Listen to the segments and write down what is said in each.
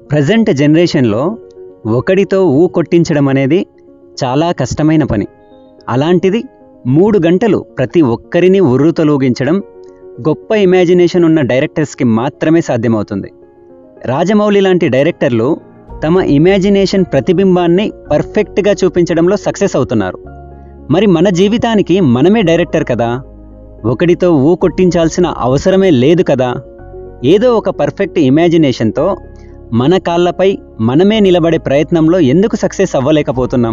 present జనరేషన్లో ఒకడితో ఊ కొట్టించడం అనేది చాలా కష్టమైన పని అలాంటిది మూడు గంటలు ప్రతి ఒక్కరిని ఉర్రుతలూగించడం గొప్ప ఇమాజినేషన్ ఉన్న డైరెక్టర్స్కి మాత్రమే సాధ్యమవుతుంది రాజమౌళి లాంటి డైరెక్టర్లు తమ ఇమాజినేషన్ ప్రతిబింబాన్ని పర్ఫెక్ట్గా చూపించడంలో సక్సెస్ అవుతున్నారు మరి మన జీవితానికి మనమే డైరెక్టర్ కదా ఒకడితో ఊ కొట్టించాల్సిన అవసరమే లేదు కదా ఏదో ఒక పర్ఫెక్ట్ ఇమాజినేషన్తో మన కాళ్ళపై మనమే నిలబడే ప్రయత్నంలో ఎందుకు సక్సెస్ అవ్వలేకపోతున్నాం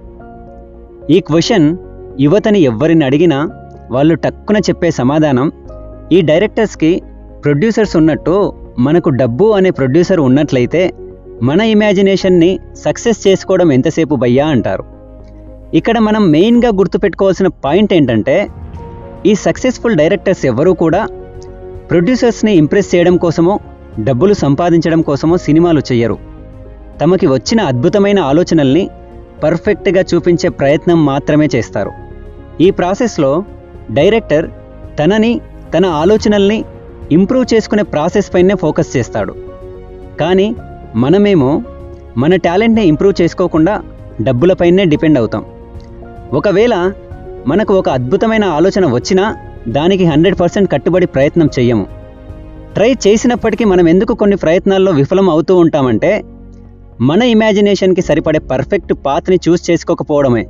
ఈ క్వశ్చన్ యువతని ఎవ్వరిని అడిగినా వాళ్ళు టక్కున చెప్పే సమాధానం ఈ డైరెక్టర్స్కి ప్రొడ్యూసర్స్ ఉన్నట్టు మనకు డబ్బు అనే ప్రొడ్యూసర్ ఉన్నట్లయితే మన ఇమాజినేషన్ని సక్సెస్ చేసుకోవడం ఎంతసేపు భయ్యా అంటారు ఇక్కడ మనం మెయిన్గా గుర్తుపెట్టుకోవాల్సిన పాయింట్ ఏంటంటే ఈ సక్సెస్ఫుల్ డైరెక్టర్స్ ఎవరూ కూడా ప్రొడ్యూసర్స్ని ఇంప్రెస్ చేయడం కోసమో డబ్బులు సంపాదించడం కోసమో సినిమాలు చెయ్యరు తమకి వచ్చిన అద్భుతమైన ఆలోచనల్ని పర్ఫెక్ట్గా చూపించే ప్రయత్నం మాత్రమే చేస్తారు ఈ ప్రాసెస్లో డైరెక్టర్ తనని తన ఆలోచనల్ని ఇంప్రూవ్ చేసుకునే ప్రాసెస్ పైనే ఫోకస్ చేస్తాడు కానీ మనమేమో మన టాలెంట్ని ఇంప్రూవ్ చేసుకోకుండా డబ్బులపైనే డిపెండ్ అవుతాం ఒకవేళ మనకు ఒక అద్భుతమైన ఆలోచన వచ్చినా దానికి హండ్రెడ్ పర్సెంట్ కట్టుబడి ప్రయత్నం చెయ్యము ట్రై చేసినప్పటికీ మనం ఎందుకు కొన్ని ప్రయత్నాల్లో విఫలం అవుతూ ఉంటామంటే మన ఇమాజినేషన్కి సరిపడే పర్ఫెక్ట్ పాత్ని చూస్ చేసుకోకపోవడమే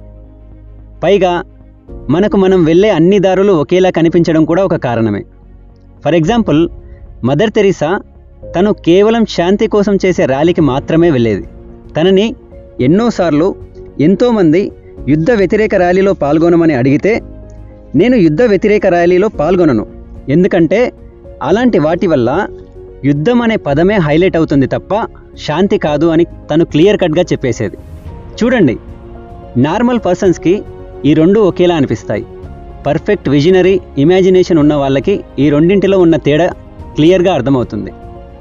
పైగా మనకు మనం వెళ్ళే అన్ని దారులు ఒకేలా కనిపించడం కూడా ఒక కారణమే ఫర్ ఎగ్జాంపుల్ మదర్ తెరీసా తను కేవలం శాంతి కోసం చేసే ర్యాలీకి మాత్రమే వెళ్ళేది తనని ఎన్నోసార్లు ఎంతోమంది యుద్ధ వ్యతిరేక ర్యాలీలో పాల్గొనమని అడిగితే నేను యుద్ధ వ్యతిరేక ర్యాలీలో పాల్గొనను ఎందుకంటే అలాంటి వాటి వల్ల యుద్ధం అనే పదమే హైలైట్ అవుతుంది తప్ప శాంతి కాదు అని తను క్లియర్ కట్గా చెప్పేసేది చూడండి నార్మల్ పర్సన్స్కి ఈ రెండు ఒకేలా అనిపిస్తాయి పర్ఫెక్ట్ విజనరీ ఇమాజినేషన్ ఉన్న వాళ్ళకి ఈ రెండింటిలో ఉన్న తేడా క్లియర్గా అర్థమవుతుంది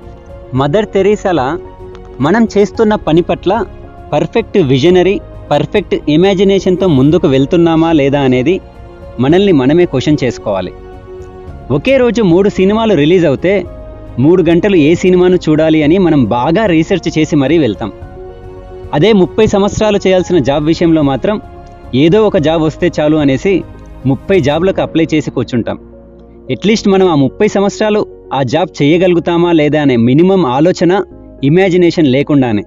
మదర్ తెరీసాలా మనం చేస్తున్న పని పట్ల పర్ఫెక్ట్ విజనరీ పర్ఫెక్ట్ ఇమాజినేషన్తో ముందుకు వెళ్తున్నామా లేదా అనేది మనల్ని మనమే క్వశ్చన్ చేసుకోవాలి ఒకే రోజు మూడు సినిమాలు రిలీజ్ అవుతే మూడు గంటలు ఏ సినిమాను చూడాలి అని మనం బాగా రీసెర్చ్ చేసి మరీ వెళ్తాం అదే ముప్పై సంవత్సరాలు చేయాల్సిన జాబ్ విషయంలో మాత్రం ఏదో ఒక జాబ్ వస్తే చాలు అనేసి ముప్పై జాబ్లకు అప్లై చేసి కూర్చుంటాం అట్లీస్ట్ మనం ఆ ముప్పై సంవత్సరాలు ఆ జాబ్ చేయగలుగుతామా లేదా అనే మినిమం ఆలోచన ఇమాజినేషన్ లేకుండానే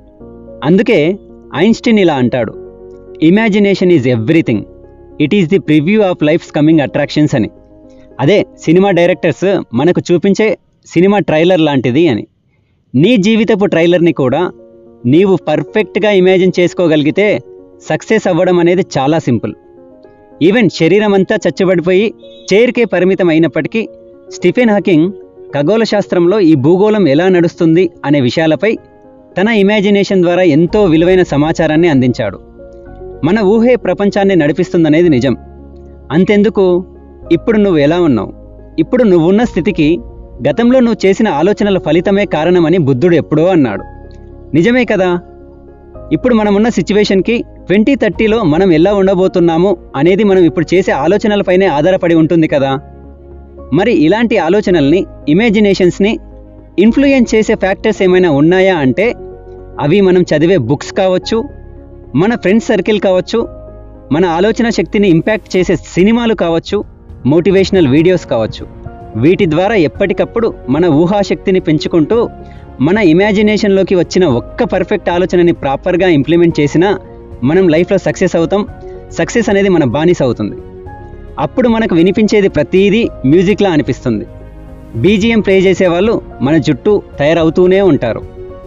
అందుకే ఐన్స్టీన్ ఇలా అంటాడు imagination is everything it is the preview of life's coming attractions అని అదే సినిమా డైరెక్టర్స్ మనకు చూపించే సినిమా ట్రైలర్ లాంటిది అని నీ జీవితపు ట్రైలర్ని కూడా నీవు పర్ఫెక్ట్గా ఇమాజిన్ చేసుకోగలిగితే సక్సెస్ అవ్వడం అనేది చాలా సింపుల్ ఈవెన్ శరీరం అంతా చచ్చబడిపోయి చైర్కే పరిమితం అయినప్పటికీ స్టిఫెన్ హాకింగ్ ఖగోళ శాస్త్రంలో ఈ భూగోళం ఎలా నడుస్తుంది అనే విషయాలపై తన ఇమాజినేషన్ ద్వారా ఎంతో విలువైన సమాచారాన్ని అందించాడు మన ఊహే ప్రపంచాన్ని నడిపిస్తుందనేది నిజం అంతెందుకు ఇప్పుడు నువ్వు ఎలా ఉన్నావు ఇప్పుడు నువ్వున్న స్థితికి గతంలో నువ్వు చేసిన ఆలోచనల ఫలితమే కారణమని బుద్ధుడు ఎప్పుడో అన్నాడు నిజమే కదా ఇప్పుడు మనమున్న సిచ్యువేషన్కి ట్వంటీ థర్టీలో మనం ఎలా ఉండబోతున్నాము అనేది మనం ఇప్పుడు చేసే ఆలోచనలపైనే ఆధారపడి ఉంటుంది కదా మరి ఇలాంటి ఆలోచనల్ని ఇమాజినేషన్స్ని ఇన్ఫ్లుయెన్స్ చేసే ఫ్యాక్టర్స్ ఏమైనా ఉన్నాయా అంటే అవి మనం చదివే బుక్స్ కావచ్చు మన ఫ్రెండ్స్ సర్కిల్ కావచ్చు మన ఆలోచన శక్తిని ఇంపాక్ట్ చేసే సినిమాలు కావచ్చు మోటివేషనల్ వీడియోస్ కావచ్చు వీటి ద్వారా ఎప్పటికప్పుడు మన ఊహాశక్తిని పెంచుకుంటూ మన ఇమాజినేషన్లోకి వచ్చిన ఒక్క పర్ఫెక్ట్ ఆలోచనని ప్రాపర్గా ఇంప్లిమెంట్ చేసినా మనం లైఫ్లో సక్సెస్ అవుతాం సక్సెస్ అనేది మన బానిస అవుతుంది అప్పుడు మనకు వినిపించేది ప్రతీదీ మ్యూజిక్లా అనిపిస్తుంది బీజిఎం ప్లే చేసేవాళ్ళు మన చుట్టూ తయారవుతూనే ఉంటారు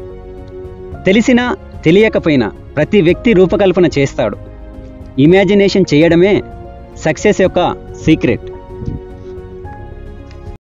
తెలిసినా తెలియకపోయినా ప్రతి వ్యక్తి రూపకల్పన చేస్తాడు ఇమాజినేషన్ చేయడమే సక్సెస్ యొక్క సీక్రెట్